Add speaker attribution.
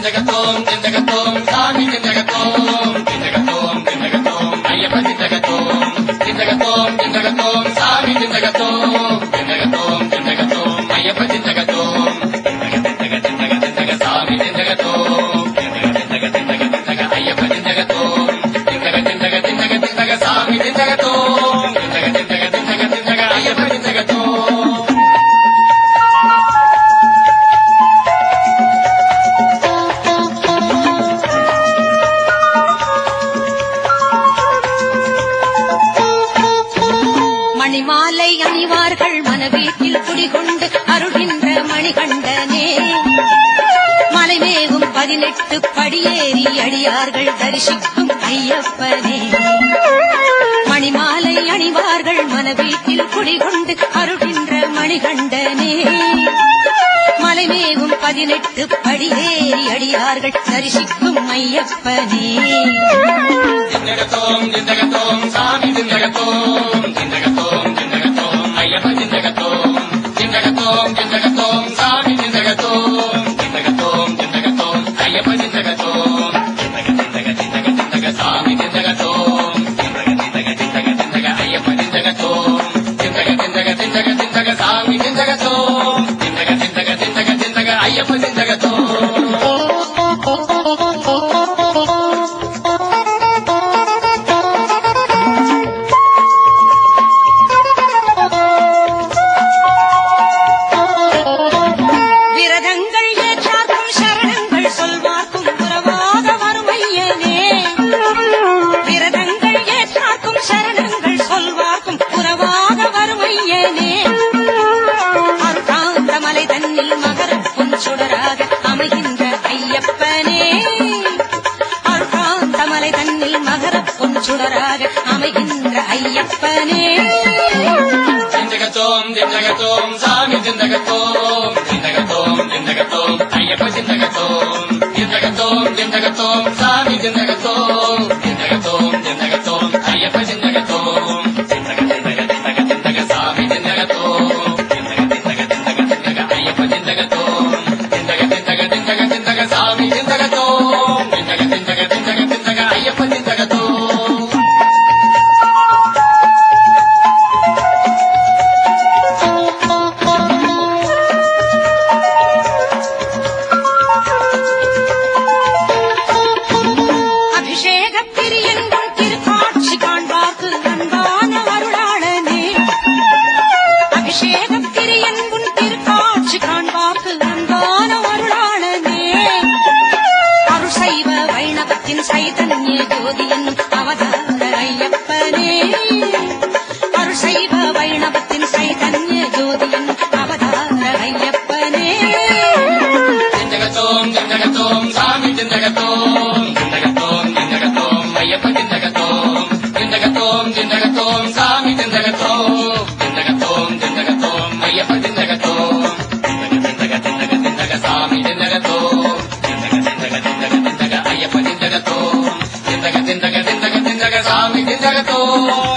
Speaker 1: திண்டகத்தோம் திண்டகத்தோம் சாமி திண்டகத்தோம் திண்டகத்தோம் திண்டகத்தோம் ஐயப்ப திண்டகத்தோம் திண்டகத்தோம் திண்டகத்தோம் சாமி திண்டகத்தோம் திண்டகத்தோம் திண்டகத்தோம் ஐயப்ப திண்டகத்தோம் திண்டக திண்டக திண்டக சாமி திண்டகத்தோம் திண்டக திண்டக திண்டக திண்டக ஐயப்ப திண்டகத்தோம் திண்டக திண்டக திண்டக திண்டக சாமி திண்டகத்தோம் திண்டக திண்டக திண்டக திண்டக ஐயப்ப திண்டகத்தோம்
Speaker 2: மணிமாலை அணிவார்கள் மனவீட்டில் குடிகொண்டு அருள்கின்ற மணிகண்டனே மலைமேகும் பதினெட்டு படியேறி அடியார்கள் தரிசிக்கும் ஐயப்பனே மணிமாலை அணிவார்கள் மனவீட்டில் குடிகொண்டு அருள்கின்ற மணிகண்டனே மலைமேகும் பதினெட்டு படியேறி அடியார்கள் தரிசிக்கும் ஐயப்பனே
Speaker 1: திண்டகத்தோம் திண்டகத்தோம் சாமி திண்டகத்தோம் திண்டகத்தோம் திண்டகத்தோம் ஐயப்ப திண்டகத்தோம் திண்டகத்தோம் திண்டகத்தோம் சாமி திண்டகத்தோம் திண்டகத்தோம் திண்டகத்தோம் ஐயப்ப திண்டகத்தோம் திண்டக திண்டக திண்டக திண்டக சாமி திண்டகத்தோம் திண்டக திண்டக திண்டக திண்டக ஐயப்ப திண்டகத்தோம் திண்டக திண்டக திண்டக திண்டக சாமி திண்டகத்தோம் திண்டக திண்டக திண்டக திண்டக ஐயப்ப திண்டகத்தோம்
Speaker 2: விரதங்கள் ஏற்றார்க்கும் சரணங்கள் சொல்வார்க்கும் உறவாக வறுமையனே விரதங்கள் ஏற்றார்க்கும் சரணங்கள் சொல்வார்க்கும் உறவாக வறுமையனே அருகாந்த மலை தன்னில் மகரம் பொன் சுடராக அமைகின்ற ஐயப்பனே அருகாந்த மலை தன்னில் மகரம் பொன் சுடராக அமைகின்ற ஐயப்பனே
Speaker 1: திண்டகத்தோம் திண்டகத்தோம் சாமி திண்டகத்தோம் திண்டகத்தோம் திண்டகத்தோம் ஐயப்ப திண்டகத்தோம் திண்டகத்தோம் திண்டகத்தோம் சாமி திண்டகத்தோம் திண்டகத்தோம் திண்டகத்தோம் ஐயப்ப திண்டகத்தோம் திண்டக திண்டக திண்டக திண்டக சாமி திண்டகத்தோம் திண்டக திண்டக திண்டக திண்டக ஐயப்ப திண்டகத்தோம் திண்டக திண்டக திண்டக திண்டக சாமி திண்டகத்தோம் திண்டக திண்டக திண்டக திண்டக ஐயப்ப திண்டகத்தோம்
Speaker 2: அபிஷேக பிரியன் உன் திருக்காட்சி காண்பார்க்கு அன்பான அருளாளனே அபிஷேக பிரியன் உன் திருக்காட்சி காண்பார்க்கு அன்பான அருளாளனே அருள் செய்வ வைணவத்தின் சைதன்ய ஜோதி என்னும் அவதார ஐயப்பனே அருள் செய்வ வைணவத்தின் சைதன்ய ஜோதி என்னும் அவதார ஐயப்பனே
Speaker 1: திண்டகத்தோம் திண்டகத்தோம் சாமி திண்டகத்தோம் திண்டகத்தோம் திண்டகத்தோம் ஐயப்ப திண்டகத்தோம் திண்டகத்தோம் திண்டகத்தோம் சாமி திண்டகத்தோம் திண்டகத்தோம் திண்டகத்தோம் ஐயப்ப திண்டகத்தோம் திண்டக திண்டக திண்டக திண்டக சாமி திண்டகத்தோம் திண்டக திண்டக திண்டக திண்டக ஐயப்ப திண்டகத்தோம் திண்டக திண்டக திண்டக திண்டக சாமி திண்டகத்தோம்